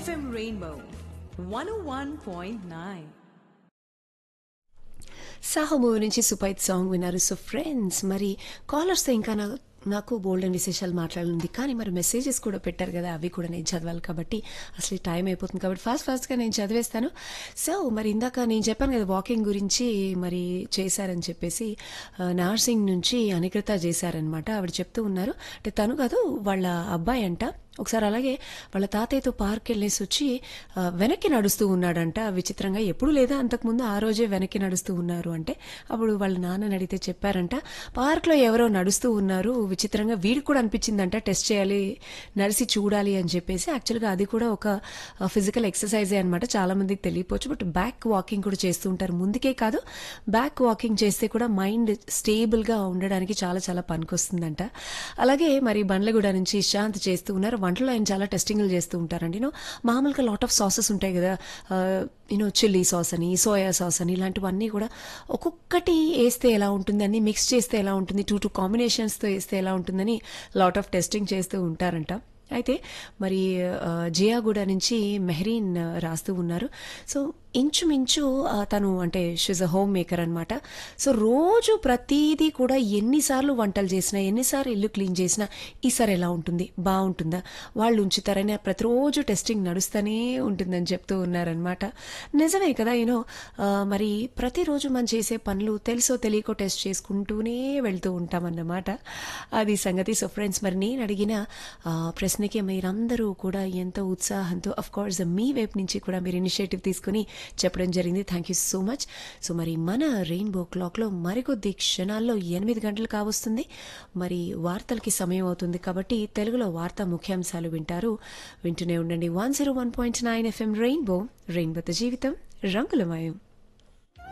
FM Rainbow 101.9. Saaho movie నుంచి సుపైత్ song విన్నారు సో ఫ్రెండ్స్ మరి కాలర్స్ ఇంకా నా నాకు బోల్డ్ అండ్ విశేషాలు మాట్లాడింది కానీ మరి మెసేజెస్ కూడా పెట్టారు కదా అవి కూడా నేను చదవాలి కాబట్టి అసలు టైం అయిపోతుంది కాబట్టి ఫాస్ట్ ఫాస్ట్గా నేను చదివేస్తాను సో మరి ఇందాక నేను చెప్పాను కదా వాకింగ్ గురించి మరి చేశారని చెప్పేసి ఆ, నార్సింగ్ నుంచి అనికృత చేశారనమాట ఆవిడ చెప్తూ ఉన్నారు అంటే తను కాదు వాళ్ళ అబ్బాయి అంట ఒకసారి అలాగే వాళ్ళ తాతయ్యతో పార్క్ వెళ్ళేసి వచ్చి ఆ, వెనక్కి నడుస్తూ ఉన్నాడంట విచిత్రంగా ఎప్పుడు లేదా అంతకుముందు ఆ రోజే వెనక్కి నడుస్తూ ఉన్నారు అంటే అప్పుడు వాళ్ళ నాన్నని అడిగితే చెప్పారంట పార్క్లో ఎవరో నడుస్తూ ఉన్నారు విచిత్రంగా వీడికి కూడా అనిపించిందంట టెస్ట్ చేయాలి నడిచి చూడాలి అని చెప్పేసి యాక్చువల్గా అది కూడా ఒక ఫిజికల్ ఎక్సర్సైజే అనమాట చాలా మందికి తెలియపోవచ్చు బట్ బ్యాక్ వాకింగ్ కూడా చేస్తూ ఉంటారు ముందుకే కాదు బ్యాక్ వాకింగ్ చేస్తే కూడా మైండ్ స్టేబుల్గా ఉండడానికి చాలా చాలా పనికొస్తుందంట అలాగే మరి బండ్లగూడ నుంచి శాంత్ చేస్తూ ఉన్నారు వంటలో ఆయన చాలా టెస్టింగ్లు చేస్తూ ఉంటారండి యూనో మామూలుగా లాట్ ఆఫ్ సాసెస్ ఉంటాయి కదా యూనో చిల్లీ సాస్ అని సోయా సాస్ అని ఇలాంటివన్నీ కూడా ఒక్కొక్కటి వేస్తే ఎలా ఉంటుంది అన్ని మిక్స్ చేస్తే ఎలా ఉంటుంది టూ టూ కాంబినేషన్స్తో వేస్తే ఎలా ఉంటుందని లాట్ ఆఫ్ టెస్టింగ్ చేస్తూ ఉంటారంట అయితే మరి ఆ, జియాగూడ నుంచి మెహరీన్ ఆ, రాస్తూ ఉన్నారు సో ఇంచుమించు ఆ, తను అంటే షీజ్ అ హోమ్ మేకర్ అనమాట సో రోజు ప్రతిదీ కూడా ఎన్నిసార్లు వంటలు చేసినా ఎన్నిసార్లు ఇల్లు క్లీన్ చేసినా ఈసారి ఎలా ఉంటుంది బాగుంటుందా వాళ్ళు ఉంచుతారని ప్రతిరోజు టెస్టింగ్ నడుస్తూనే ఉంటుందని చెప్తూ ఉన్నారనమాట నిజమే కదా యూనో మరి ప్రతిరోజు మనం చేసే పనులు తెలుసో తెలియకో టెస్ట్ చేసుకుంటూనే వెళ్తూ ఉంటామన్నమాట అది సంగతి సో ఫ్రెండ్స్ మరి నేను అడిగిన ఆ, ప్రశ్నకి మీరందరూ కూడా ఎంతో ఉత్సాహంతో అఫ్ కోర్స్ మీ వైపు నుంచి కూడా మీరు ఇనిషియేటివ్ తీసుకుని చెప్పడం జరిగింది thank you so much so మరి మన రెయిన్బో క్లాక్లో మరికొద్ది క్షణాల్లో ఎనిమిది గంటలు కావస్తుంది మరి వార్తలకి సమయం అవుతుంది కాబట్టి తెలుగులో వార్తా ముఖ్యాంశాలు వింటారు వింటూనే ఉండండి one zero one point nine FM rainbow రెయిన్బోతో జీవితం రంగులమయం